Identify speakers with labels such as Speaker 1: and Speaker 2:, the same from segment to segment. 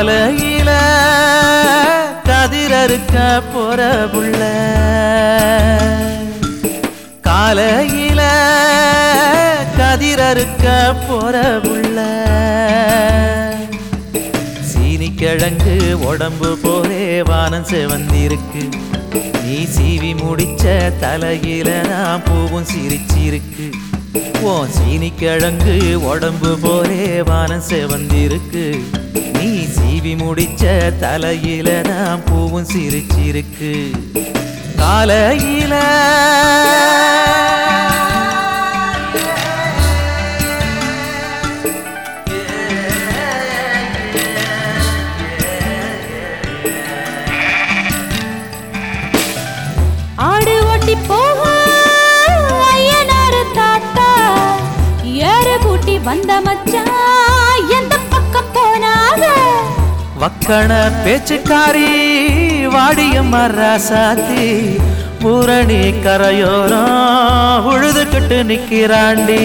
Speaker 1: காலையில கதிரறுக்க போற புள்ள காலையில கதிரறுக்க போற புள்ள சீனி கிழங்கு உடம்பு போலே வானம் செவந்திருக்கு நீ சீவி முடிச்ச தலையில நான் பூவும் சிரிச்சிருக்கு ஓ சீனி கிழங்கு உடம்பு போலே வானம் செவந்திருக்கு நீ சீவி முடிச்ச தலையில நான் பூவும் சிரிச்சிருக்கு காலையில
Speaker 2: ஆடு ஓட்டி போக ஐயனாரு தாத்தா ஏறு கூட்டி வந்த மச்சான் எந்த பக்கம் போனாக
Speaker 1: வக்கண பேச்சுக்காரி வாடிய மராசாத்தி பூரணி கரையோரம் உழுதுகிட்டு நிக்கிறாண்டி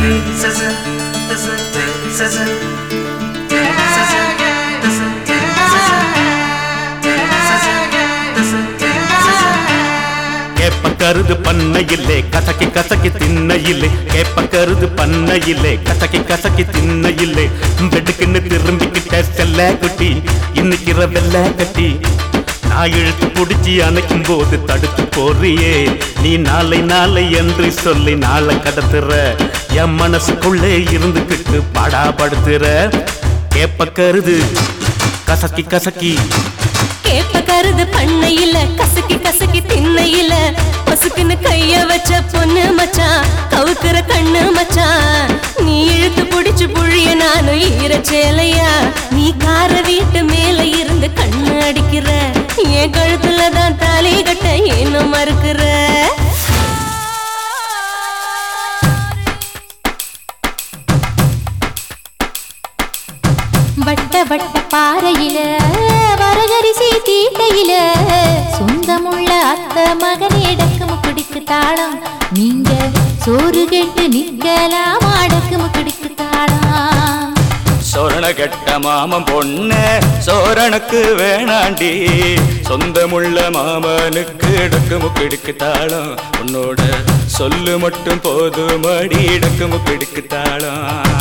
Speaker 3: கேப்ப கருது பண்ணையில்லே கசக்கி கசக்கி திண்ணையில்லே கேப்ப கருது பண்ணையில்லே கசக்கி கசக்கி திண்ணையில்லே வெடுக்குன்னு திரும்பிக்கிட்ட செல்ல குட்டி இன்னைக்கிற வெள்ள கட்டி நான் இழுத்து பிடிச்சி அணைக்கும் போது தடுத்து போறியே நீ நாளை நாளை என்று சொல்லி நாளை கடத்துற என் மனசுக்குள்ளே இருந்துக்கிட்டு பாடாப்படுத்துற கேப்ப கருது கசக்கி கசக்கி
Speaker 2: கேப்ப கருது பண்ணையில கசக்கி கசக்கி திண்ணையில பசுக்குன்னு கைய வச்ச பொண்ணு மச்சான் கவுக்குற கண்ணு மச்சான் நீ இழுத்து புடிச்சு புழிய நானும் ஈர சேலையா நீ கார வீட்டு மேல இருந்து கண்ணு அடிக்கிற என் கழுத்துல தான் தாலி கட்ட என்ன மறுக்கிற வட்ட வட்ட பாறையில வரகரிசி தீட்டையில சொந்தமுள்ள அத்த மகனே டக்குமு குடிக்கு தாளம் நீங்க சோறு கேட்டு நிக்கலாம் அடக்குமு குடிக்கு தாளம்
Speaker 3: சோரண கெட்ட மாமன் பொண்ணு சோரனுக்கு வேணாண்டி சொந்தமுள்ள மாமனுக்கு இடக்கு முக்கிடுக்கு தாளம் உன்னோட சொல்லு மட்டும் போதும் அடி இடக்கு முக்கிடுக்கு தாளம்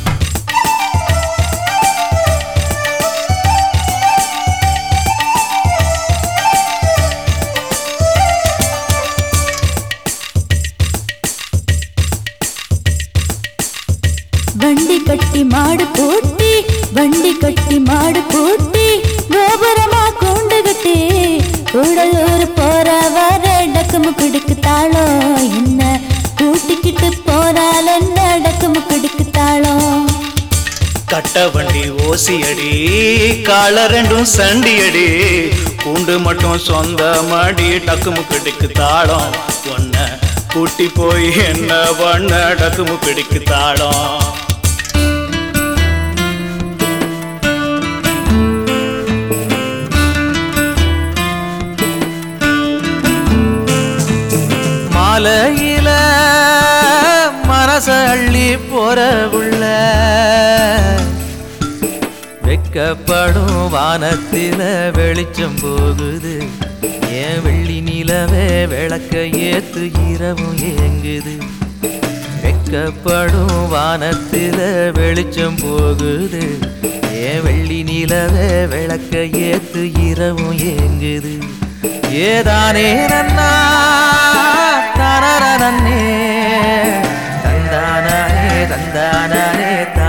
Speaker 2: வண்டி கட்டி மாடு போட்டி வண்டி கட்டி மாடு போட்டி கோபுரமா கொண்டு கட்டி கூடலூர் போற வர டக்குமு கிடுக்கு தாளம் என்ன கூட்டிக்கிட்டு போறால் என்ன டக்குமு கிடுக்கு தாளம்
Speaker 1: கட்ட வண்டி ஓசி அடி கால ரெண்டும் சண்டி அடி கூண்டு மட்டும் சொந்த மாடி டக்கு முக்கடிக்கு தாளம் ஒன்ன கூட்டி போய் என்ன பண்ண டக்கு முக்கடிக்கு தாளம் மாலையில மனச அள்ளி போற உள்ள வெக்கப்படும் வானத்தில வெளிச்சம் போகுது ஏன் வெள்ளி நிலவே விளக்க ஏத்து இரவும் ஏங்குது வெக்கப்படும் வானத்தில வெளிச்சம் போகுது ஏன் வெள்ளி நிலவே விளக்க ஏத்து இரவும் ஏங்குது ஏதானே நன்னா தனரனே தந்தானே தந்தானே